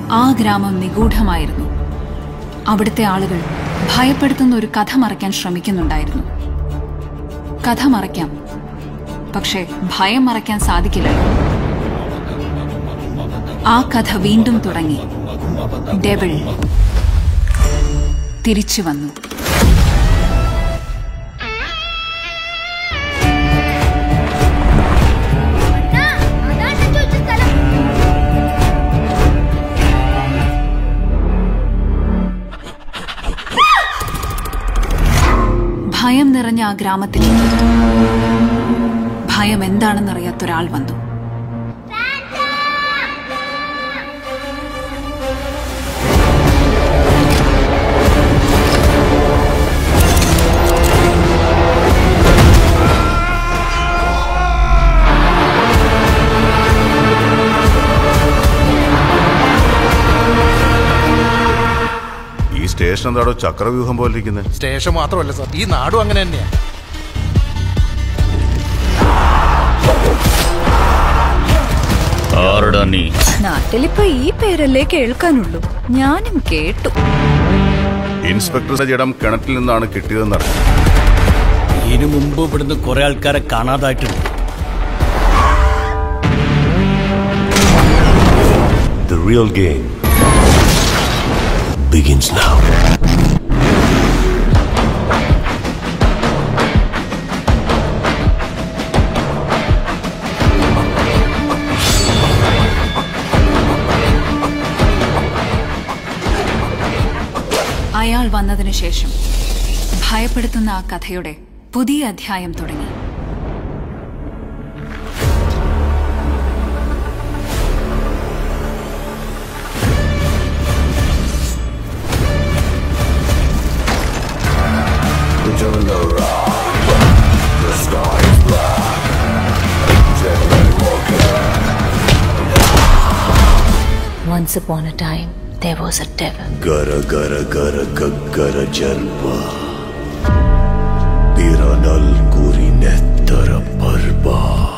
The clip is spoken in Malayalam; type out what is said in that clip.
ആ ഗ്രാമം നിഗൂഢമായിരുന്നു അവിടുത്തെ ആളുകൾ ഭയപ്പെടുത്തുന്ന ഒരു കഥ മറയ്ക്കാൻ ശ്രമിക്കുന്നുണ്ടായിരുന്നു കഥ മറയ്ക്കാം പക്ഷേ ഭയം മറയ്ക്കാൻ സാധിക്കില്ല ആ കഥ വീണ്ടും തുടങ്ങി ഡെവിൾ തിരിച്ചു വന്നു ഭയം നിറഞ്ഞ ആ ഗ്രാമത്തിൽ ഭയം എന്താണെന്നറിയാത്ത ഒരാൾ വന്നു ഈ സ്റ്റേഷൻ എന്താടോ ചക്രവ്യൂഹം പോലെ ഇരിക്കുന്നത് സ്റ്റേഷൻ മാത്രമല്ല സാർ ഈ നാടും അങ്ങനെ തന്നെയാ ആരടാ നീ നാട്ടിലിപ്പോ ഈ പേരല്ലേ കേൾക്കാനുള്ളൂ ഞാനും കേട്ടു ഇൻസ്പെക്ടറുടെ ജഡം കിണറ്റിൽ നിന്നാണ് കിട്ടിയതെന്നറിയാം ഇതിനു മുമ്പ് ഇവിടുന്ന് കുറെ ആൾക്കാരെ കാണാതായിട്ടുണ്ട് The real game begins now. അയാൾ വന്നതിനു ശേഷം ഭയപ്പെടുത്തുന്ന ആ കഥയുടെ പുതിയ അധ്യായം തുടങ്ങി Once upon a time, there was a devil. Gara gara gara gaggara jalpa. Piranal kuri nettara parba.